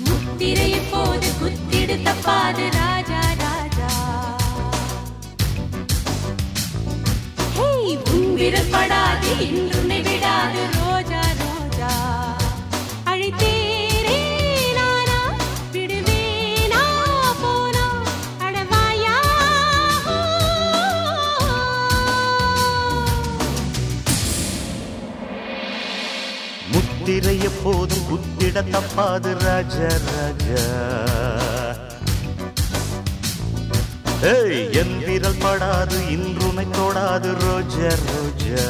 முத்திரை எப்போது குத்திடு தப்பாது ராஜா ராஜா ஹேய், உன் விரல் படாது இன்றுனை விடாது ரோஜா ரோஜா அழைத்தேரே நானா விடுவேனா போனா அடவாயா முத்திரை எப்போதும் குத்திட தப்பாது ராஜா ராஜா ஏய் என் விரல் படாது இன்றுமை தொடாது ரோஜா ரோஜா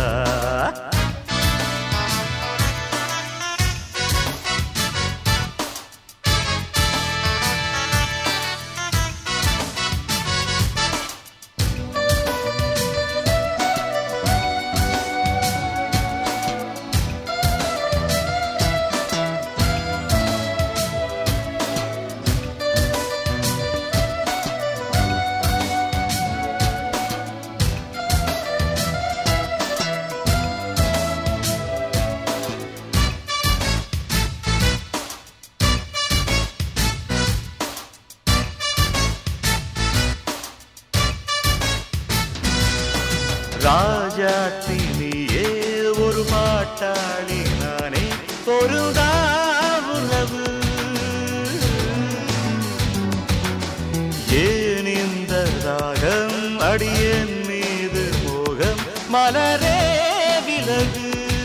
ராஜாத்தி நீயே ஒரு பாட்டாளி நானே ஒரு உறவு ஏன் இந்த தாகம் அடியேன் மீது மோகம் மலரே விலகு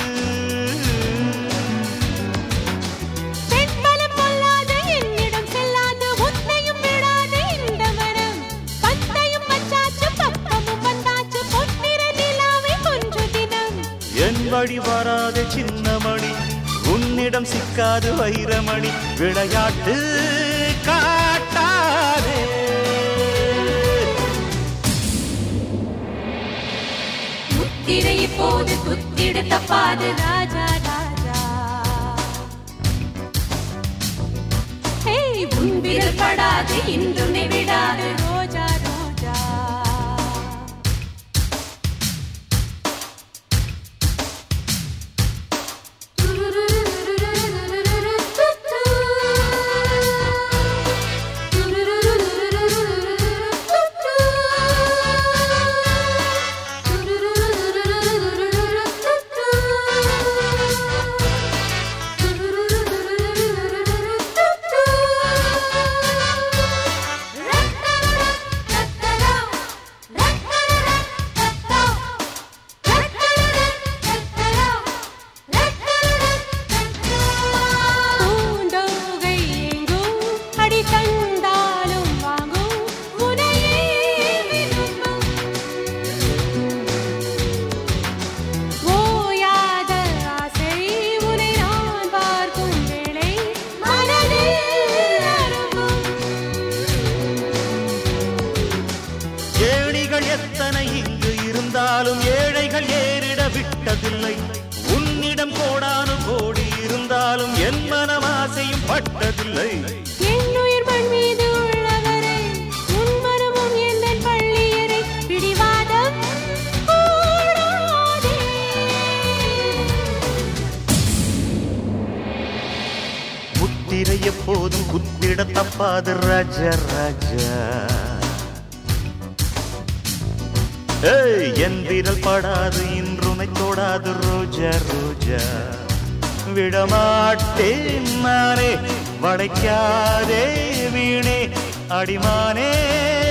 பெண்பலம் பொல்லாது என்னிடம் செல்லாது உன்னையும் விடாது இந்த மரம் பத்தையும் வச்சாச்சு பக்கமும் வந்தாச்சு பொன்னிற நிலாவை கொன்று தினம் என் வழி வராத சின்னமணி உன்னிடம் சிக்காது வைரமணி விளையாட்டு காட்டாதே முத்திரை இப்போது குத்திடு தப்பாது ராஜா ராஜா ஹேய், உன் விரல் படாது இன்றுனை விடாது ரோஜா ரோஜா பூந்தோகை எங்கும் அடி தந்தாலும் வாங்கும் உனையே விரும்பும் ஓயாத ஆசை உனை நான் பார்க்கும் வேளை மனதில் அரும்பும் ஏணிகள் எத்தனை இங்கு இருந்தாலும் ஏழைகள் ஏறிட விட்டதில்லை உன்னிடம் கோடானு கோடி இருந்தாலும் என் மனமாசையும் பட்டதில்லை என்னுயிர் மண் மீது உள்ளவரை உன் மனமும் எந்தன் பள்ளியறை பிடிவாதம் கூடாதே முத்திரை எப்போதும் குத்திட தப்பாது ராஜா ராஜா ஏய் என் விரல் படாது இன்றுமை தொடாது ரோஜா ரோஜா விடமாட்டேன் நானே வளைக்காதே வீணே அடிமானே